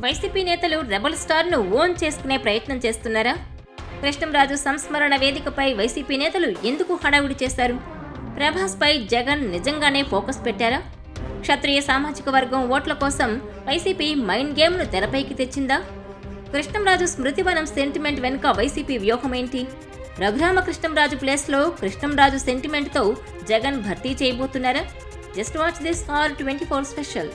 YCP నేతలు rebel స్టార్ను own చేసుకునే ప్రయత్నం చేస్తున్నారా కృష్ణంరాజు సంస్మరణ వేదికపై వైసీపీ నేతలు ఎందుకు హడావుడి చేశారు ప్రభాస్పై జగన్ నిజంగానే ఫోకస్ పెట్టారా క్షత్రియ సామాజిక వర్గం ఓట్ల కోసం వైసీపీ మైండ్ గేమ్ను తెరపైకి తెచ్చిందా కృష్ణంరాజు స్మృతివనం సెంటిమెంట్ వెనుక వైసీపీ వ్యూహమేంటి రఘురామ కృష్ణంరాజు ప్లేస్లో కృష్ణంరాజు సెంటిమెంట్తో జగన్ భర్తీ చేయబోతున్నారా just watch this R twenty four special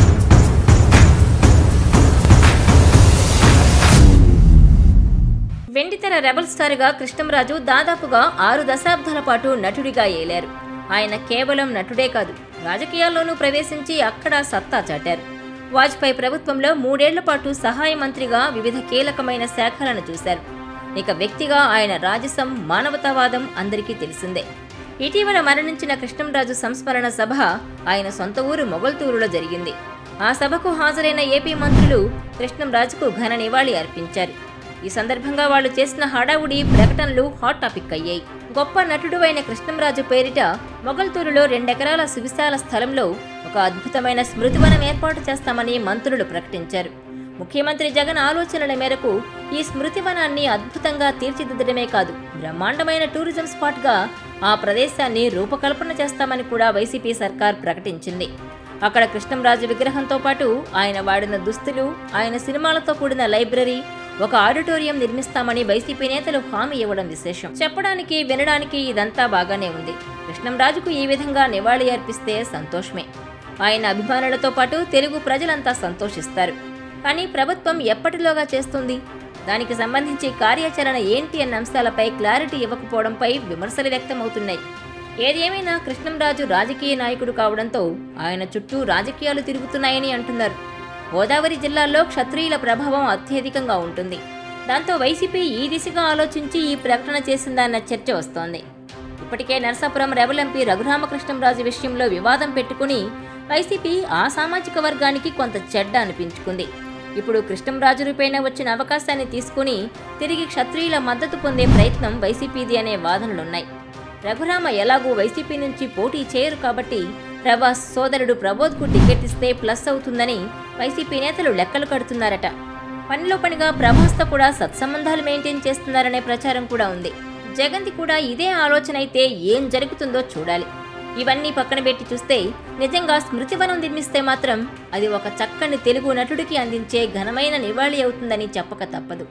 వెండితెర రెబల్ స్టార్గా కృష్ణంరాజు దాదాపుగా ఆరు దశాబ్దాల పాటు నటుడిగా ఏలారు ఆయన కేవలం నటుడే కాదు రాజకీయాల్లోనూ ప్రవేశించి అక్కడ సత్తా చాటారు వాజ్పేయి ప్రభుత్వంలో మూడేళ్ల పాటు సహాయ మంత్రిగా వివిధ కీలకమైన శాఖలను చూశారు ఇక వ్యక్తిగా ఆయన రాజసం మానవతావాదం అందరికీ తెలిసిందే ఇటీవల మరణించిన కృష్ణంరాజు సంస్మరణ సభ ఆయన సొంత ఊరు మొగల్తూరులో జరిగింది ఆ సభకు హాజరైన ఏపీ మంత్రులు కృష్ణంరాజుకు ఘన నివాళి అర్పించారు ఈ సందర్భంగా వాళ్ళు చేసిన హడావుడి ప్రకటనలు హాట్ టాపిక్ అయ్యాయి గొప్ప నటుడు అయిన కృష్ణంరాజు పేరిట మొగల్తూరులో రెండెకరాల సువిశాల స్థలంలో ఒక అద్భుతమైన స్మృతివనం ఏర్పాటు చేస్తామని మంత్రులు ప్రకటించారు ముఖ్యమంత్రి జగన్ ఆలోచనల మేరకు ఈ స్మృతివనాన్ని అద్భుతంగా తీర్చిదిద్దడమే కాదు బ్రహ్మాండమైన టూరిజం స్పాట్గా ఆ ప్రదేశాన్ని రూపకల్పన చేస్తామని కూడా వైసీపీ సర్కార్ ప్రకటించింది అక్కడ కృష్ణంరాజు విగ్రహంతో పాటు ఆయన వాడిన దుస్తులు ఆయన సినిమాలతో కూడిన లైబ్రరీ ఒక ఆడిటోరియం నిర్మిస్తామని వైసీపీ నేతలు హామీ ఇవ్వడం విశేషం చెప్పడానికి వినడానికి ఇదంతా బాగానే ఉంది కృష్ణంరాజుకు ఈ విధంగా నివాళి అర్పిస్తే సంతోషమే ఆయన అభిమానులతో పాటు తెలుగు ప్రజలంతా సంతోషిస్తారు కానీ ప్రభుత్వం ఎప్పటిలోగా చేస్తుంది దానికి సంబంధించి కార్యాచరణ ఏంటి అన్న అంశాలపై క్లారిటీ ఇవ్వకపోవడంపై విమర్శలు వ్యక్తమవుతున్నాయి ఏదేమైనా కృష్ణంరాజు రాజకీయ నాయకుడు కావడంతో ఆయన చుట్టూ రాజకీయాలు తిరుగుతున్నాయని అంటున్నారు గోదావరి జిల్లాల్లో క్షత్రియుల ప్రభావం అత్యధికంగా ఉంటుంది దాంతో వైసీపీ ఈ దిశగా ఆలోచించి ఈ ప్రకటన చేసిందన్న చర్చ వస్తోంది ఇప్పటికే నరసాపురం రెబల్ ఎంపీ రఘురామకృష్ణంరాజు విషయంలో వివాదం పెట్టుకుని వైసీపీ ఆ సామాజిక వర్గానికి కొంత చెడ్డ అనిపించుకుంది ఇప్పుడు కృష్ణంరాజుపైన వచ్చిన అవకాశాన్ని తీసుకుని తిరిగి క్షత్రియుల మద్దతు పొందే ప్రయత్నం వైసీపీది అనే వాదనలున్నాయి రఘురామ ఎలాగూ వైసీపీ నుంచి పోటీ చేయరు కాబట్టి ప్రభాస్ సోదరుడు ప్రబోధ్కు టికెట్ ఇస్తే ప్లస్ అవుతుందని వైసీపీ నేతలు లెక్కలు కడుతున్నారట పనిలో పనిగా ప్రభాస్తో కూడా సత్సంబంధాలు మెయింటైన్ చేస్తున్నారనే ప్రచారం కూడా ఉంది జగన్ది కూడా ఇదే ఆలోచన అయితే ఏం జరుగుతుందో చూడాలి ఇవన్నీ పక్కన పెట్టి చూస్తే నిజంగా స్మృతివనం నిర్మిస్తే మాత్రం అది ఒక చక్కని తెలుగు నటుడికి అందించే ఘనమైన నివాళి అవుతుందని చెప్పక తప్పదు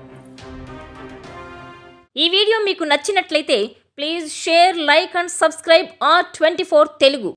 ఈ వీడియో మీకు నచ్చినట్లయితే please share like and subscribe R twenty Telugu